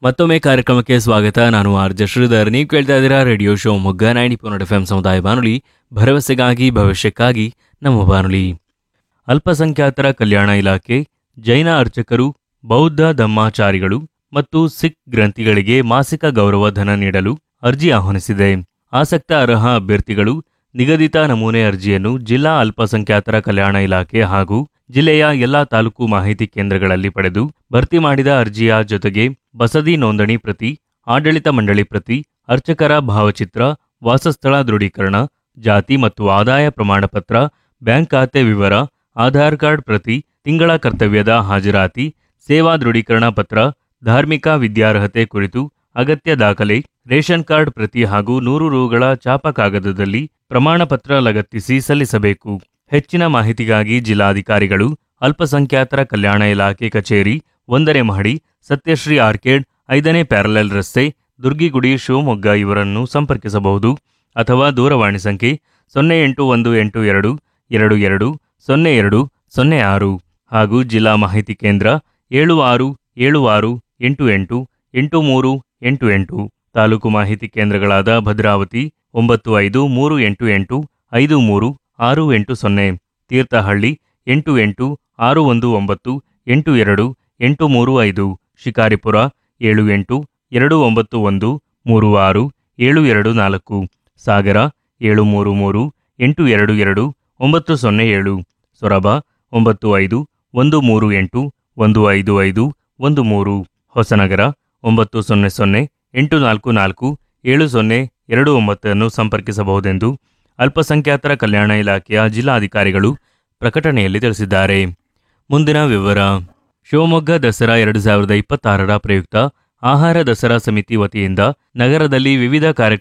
ಮತ್ತೊಮ್ಮೆ ಕಾರ್ಯಕ್ರಮಕ್ಕೆ ಸ್ವಾಗತ ನಾನು ಆರ್ ಜೆ ಶ್ರೀಧರ್ ನೀವು ಕೇಳ್ತಾ ಇದ್ದೀರಾ radio Shivamogga ninety point eight F M ಸಮುದಾಯ ಬಾನುಲಿ ಭರವಸೆಗಾಗಿ ಭವಿಷ್ಯಕ್ಕಾಗಿ ನಮ್ಮ ಬಾನುಲಿ ಅಲ್ಪಸಂಖ್ಯಾತರ ಕಲ್ಯಾಣ ಇಲಾಖೆ ಜೈನ ಅರ್ಚಕರು ಬೌದ್ಧ ಧಮ್ಮಾಚಾರಿಗಳು ಮತ್ತು ಸಿಖ್ ಗ್ರಂಥಿಗಳಿಗೆ ಮಾಸಿಕ ಗೌರವ ಧನ ನೀಡಲು ಅರ್ಜಿ ಆಹ್ವಾನಿಸಿದೆ ಆಸಕ್ತ ಅರ್ಹ ಅಭ್ಯರ್ಥಿಗಳು ನಿಗದಿತ ನಮೂನೆ ಅರ್ಜಿಯನ್ನು ಜಿಲ್ಲಾ ಅಲ್ಪಸಂಖ್ಯಾತರ ಕಲ್ಯಾಣ ಇಲಾಖೆ ಹಾಗೂ ಜಿಲ್ಲೆಯ ಎಲ್ಲಾ ತಾಲೂಕು ಮಾಹಿತಿ ಕೇಂದ್ರಗಳಲ್ಲಿ ಪಡೆದು ಭರ್ತಿ ಮಾಡಿದ ಅರ್ಜಿಯ ಜೊತೆಗೆ ಬಸದಿ ನೋಂದಣಿ ಪ್ರತಿ ಆಡಳಿತ ಮಂಡಳಿ ಪ್ರತಿ ಅರ್ಚಕರ ಭಾವಚಿತ್ರ ವಾಸಸ್ಥಳ ದೃಢೀಕರಣ ಜಾತಿ ಮತ್ತು ಆದಾಯ ಪ್ರಮಾಣ ಪತ್ರ ಬ್ಯಾಂಕ್ ಖಾತೆ ವಿವರ ಆಧಾರ್ ಕಾರ್ಡ್ ಪ್ರತಿ ತಿಂಗಳ ಕರ್ತವ್ಯದ ಹಾಜರಾತಿ ಸೇವಾ ದೃಢೀಕರಣ ಪತ್ರ ಧಾರ್ಮಿಕ ವಿದ್ಯಾರ್ಹತೆ ಕುರಿತು ಅಗತ್ಯ ದಾಖಲೆ ರೇಷನ್ ಕಾರ್ಡ್ ಪ್ರತಿ ಹಾಗೂ ನೂರು ರೂಗಳ ಚಾಪ ಕಾಗದದಲ್ಲಿ ಪ್ರಮಾಣ ಪತ್ರ ಲಗತ್ತಿಸಿ ಸಲ್ಲಿಸಬೇಕು ಹೆಚ್ಚಿನ ಮಾಹಿತಿಗಾಗಿ ಜಿಲ್ಲಾಧಿಕಾರಿಗಳು ಅಲ್ಪಸಂಖ್ಯಾತರ ಕಲ್ಯಾಣ ಇಲಾಖೆ ಕಚೇರಿ ಒಂದನೇ ಮಹಡಿ ಸತ್ಯಶ್ರೀ ಆರ್ಕೇಡ್ ಐದನೇ ಪ್ಯಾರಲೆಲ್ ರಸ್ತೆ ದುರ್ಗಿಗುಡಿ ಶಿವಮೊಗ್ಗ ಇವರನ್ನು ಸಂಪರ್ಕಿಸಬಹುದು ಅಥವಾ ದೂರವಾಣಿ ಸಂಖ್ಯೆ ಸೊನ್ನೆ ಎಂಟು ಒಂದು ಎಂಟು ಎರಡು ಎರಡು ಎರಡು ಸೊನ್ನೆ ಎರಡು ಸೊನ್ನೆ ಆರು ಹಾಗೂ ಜಿಲ್ಲಾ ಮಾಹಿತಿ ಕೇಂದ್ರ ಏಳು ಆರು ಏಳು ಆರು ಎಂಟು ಎಂಟು ಎಂಟು ಮೂರು ಎಂಟು ಎಂಟು ತಾಲೂಕು ಮಾಹಿತಿ ಕೇಂದ್ರಗಳಾದ ಭದ್ರಾವತಿ ಒಂಬತ್ತು ಐದು ಮೂರು ಎಂಟು ಎಂಟು ಐದು ಮೂರು ಆರು ಎಂಟು ಸೊನ್ನೆ ತೀರ್ಥಹಳ್ಳಿ ಎಂಟು ಎಂಟು ಆರು ಒಂದು ಒಂಬತ್ತು ಎಂಟು ಎರಡು ಎಂಟು ಮೂರು ಐದು ಶಿಕಾರಿಪುರ ಏಳು ಎಂಟು ಎರಡು ಒಂಬತ್ತು ಒಂದು ಮೂರು ಆರು ಏಳು ಎರಡು ನಾಲ್ಕು ಸಾಗರ ಏಳು ಮೂರು ಮೂರು ಎಂಟು ಎರಡು ಎರಡು ಒಂಬತ್ತು ಸೊನ್ನೆ ಏಳು ಸೊರಬ ಒಂಬತ್ತು ಐದು ಒಂದು ಮೂರು ಎಂಟು ಒಂದು ಐದು ಐದು ಒಂದು ಮೂರು ಹೊಸನಗರ ಒಂಬತ್ತು ಸೊನ್ನೆ ಸೊನ್ನೆ ಎಂಟು ನಾಲ್ಕು ನಾಲ್ಕು ಏಳು ಸೊನ್ನೆ ಎರಡು ಒಂಬತ್ತನ್ನು ಸಂಪರ್ಕಿಸಬಹುದೆಂದು ಅಲ್ಪಸಂಖ್ಯಾತರ ಕಲ್ಯಾಣ ಇಲಾಖೆಯ ಜಿಲ್ಲಾಧಿಕಾರಿಗಳು ಪ್ರಕಟಣೆಯಲ್ಲಿ ತಿಳಿಸಿದ್ದಾರೆ ಮುಂದಿನ ವಿವರ ಶಿವಮೊಗ್ಗ ದಸರಾ ಎರಡು ಸಾವಿರದ ಇಪ್ಪತ್ತಾರರ ಪ್ರಯುಕ್ತ ಆಹಾರ ದಸರಾ ಸಮಿತಿ ವತಿಯಿಂದ ನಗರದಲ್ಲಿ ವಿವಿಧ ಕಾರ್ಯಕ್ರಮ